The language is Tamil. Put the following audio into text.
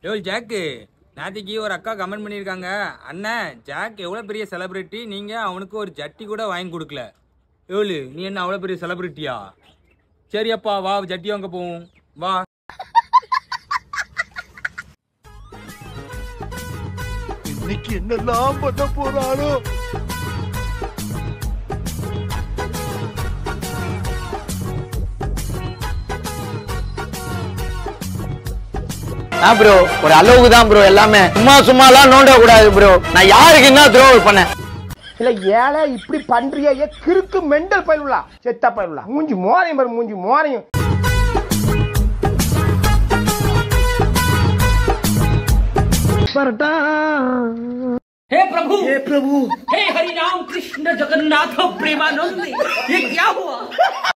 யோ ஜாக்கு நேத்திக்கு ஒரு அக்கா கமெண்ட் பண்ணியிருக்காங்க அண்ணன் ஜாக் எவ்வளோ பெரிய செலிபிரிட்டி நீங்கள் அவனுக்கு ஒரு ஜட்டி கூட வாங்கி கொடுக்கல ஏழு நீ என்ன அவ்வளோ பெரிய செலிபிரிட்டியா சரி அப்பா வா ஜட்டி வாங்க போவோம் வா இன்னைக்கு என்னெல்லாம் பண்ண போறானோ ஆ ப்ரோ ஒரு அளவுக்கு தான் ப்ரோ எல்லாமே சும்மா சும்மாலாம் நோண்ட கூடாது ப்ரோ நான் யாருக்கு என்ன துரோகம் பண்ணேன் இல்ல ஏழை இப்படி பண்றியே ஏ கிறுக்கு மெண்டல் பயிலுலா செத்தா பயிலுலா மூஞ்சி மோரையும் பாரு மூஞ்சி மோரையும் हे प्रभु हे प्रभु हे हरि राम कृष्ण जगन्नाथ प्रेमानंद ये क्या हुआ